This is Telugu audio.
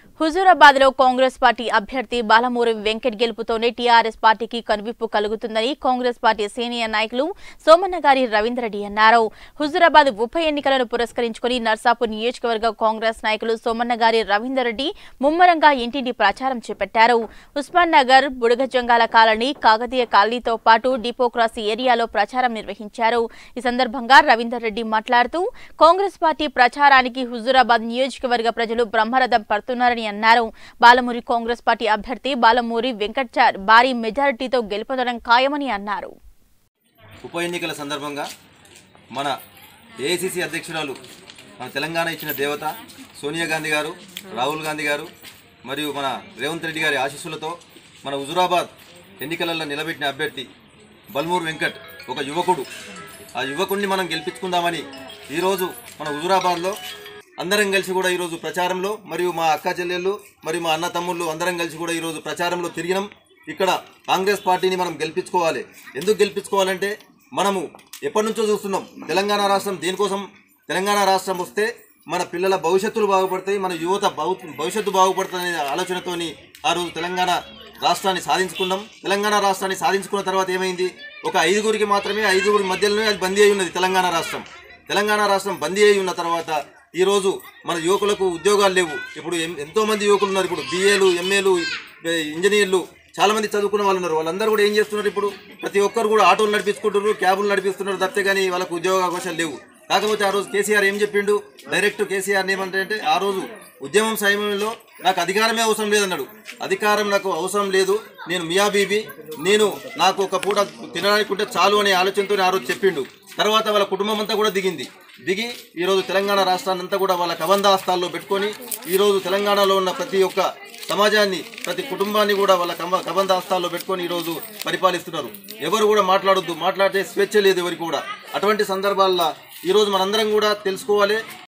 హుజూరాబాద్ లో కాంగ్రెస్ పార్టీ అభ్యర్థి బాలమూరి వెంకట్ గెలుపుతోనే టీఆర్ఎస్ పార్టీకి కనువిప్పు కలుగుతుందని కాంగ్రెస్ పార్టీ సీనియర్ నాయకులు సోమన్న గారి రవీంద్రరెడ్డి అన్నారు హుజూరాబాద్ ఉప ఎన్నికలను పురస్కరించుకుని నర్సాపూర్ నియోజకవర్గ కాంగ్రెస్ నాయకులు సోమన్న గారి రవీందర్రెడ్డి ముమ్మరంగా ఇంటింటి ప్రచారం చేపట్టారు ఉస్మాన్ నగర్ బుడగజంగాల కాలనీ కాకతీయ కాలనీతో పాటు డిపో క్రాస్ ఏరియాలో ప్రచారం నిర్వహించారు ఈ సందర్భంగా రవీందర్ రెడ్డి మాట్లాడుతూ కాంగ్రెస్ పార్టీ ప్రచారానికి హుజూరాబాద్ నియోజకవర్గ ప్రజలు బ్రహ్మరథం పడుతున్నారని అన్నారు బాలమూరి కాంగ్రెస్ పార్టీ అభ్యర్థి బాలమూరి వెంకట్చార్ భారీ మెజారిటీతో గెలుపొందడం ఖాయమని అన్నారు ఉప ఎన్నికల సందర్భంగా మన ఏఐసిసి అధ్యక్షురాలు మన తెలంగాణ ఇచ్చిన దేవత సోనియా గాంధీ గారు రాహుల్ గాంధీ గారు మరియు మన రేవంత్ రెడ్డి గారి ఆశీస్సులతో మన హుజురాబాద్ ఎన్నికలలో నిలబెట్టిన అభ్యర్థి బల్మూర్ వెంకట్ ఒక యువకుడు ఆ యువకుడిని మనం గెలిపించుకుందామని ఈరోజు మన హుజురాబాద్లో అందరం కలిసి కూడా ఈరోజు ప్రచారంలో మరియు మా అక్క చెల్లెళ్ళు మరియు మా అన్న తమ్ముళ్ళు అందరం కలిసి కూడా ఈరోజు ప్రచారంలో తిరిగినాం ఇక్కడ కాంగ్రెస్ పార్టీని మనం గెలిపించుకోవాలి ఎందుకు గెలిపించుకోవాలంటే మనము ఎప్పటి నుంచో చూస్తున్నాం తెలంగాణ రాష్ట్రం దేనికోసం తెలంగాణ రాష్ట్రం వస్తే మన పిల్లల భవిష్యత్తులు బాగుపడతాయి మన యువత భవి- భవిష్యత్తు బాగుపడుతుంది అనే ఆలోచనతోని ఆ రోజు తెలంగాణ రాష్ట్రాన్ని సాధించుకున్నాం తెలంగాణ రాష్ట్రాన్ని సాధించుకున్న తర్వాత ఏమైంది ఒక ఐదుగురికి మాత్రమే ఐదుగురి మధ్యలోనే అది బందీ అయి ఉన్నది తెలంగాణ రాష్ట్రం తెలంగాణ రాష్ట్రం బందీ అయి ఉన్న తర్వాత ఈరోజు మన యువకులకు ఉద్యోగాలు లేవు ఇప్పుడు ఎం- ఎంతో మంది యువకులు ఉన్నారు ఇప్పుడు బిఏలు ఎంఏలు ఇంజనీర్లు చాలా మంది చదువుకున్న వాళ్ళు ఉన్నారు వాళ్ళందరూ కూడా ఏం చేస్తున్నారు ఇప్పుడు ప్రతి ఒక్కరు కూడా ఆటోలు నడిపించుకుంటున్నారు క్యాబులు నడిపిస్తున్నారు తప్పితే కానీ వాళ్ళకు ఉద్యోగ అవకాశాలు లేవు కాకపోతే ఆ రోజు కేసీఆర్ ఏం చెప్పిండు డైరెక్ట్ కేసీఆర్ ఏమంటే ఆ రోజు ఉద్యమం సమయంలో నాకు అధికారమే అవసరం లేదన్నాడు అధికారం నాకు అవసరం లేదు నేను మియా బీబీ నేను నాకు ఒక పూట తినడానికి ఉంటే చాలు అనే ఆలోచనతో ఆ రోజు చెప్పిండు తర్వాత వాళ్ళ కుటుంబం అంతా కూడా దిగింది దిగి ఈరోజు తెలంగాణ రాష్ట్రాన్ని అంతా కూడా వాళ్ళ కబంధాస్తాల్లో పెట్టుకొని ఈరోజు తెలంగాణలో ఉన్న ప్రతి ఒక్క సమాజాన్ని ప్రతి కుటుంబాన్ని కూడా వాళ్ళ కమ కబంధాస్తాల్లో పెట్టుకొని ఈరోజు పరిపాలిస్తున్నారు ఎవరు కూడా మాట్లాడొద్దు మాట్లాడితే స్వేచ్ఛ లేదు ఎవరికి కూడా అటువంటి సందర్భాల్లో ఈరోజు మనందరం కూడా తెలుసుకోవాలి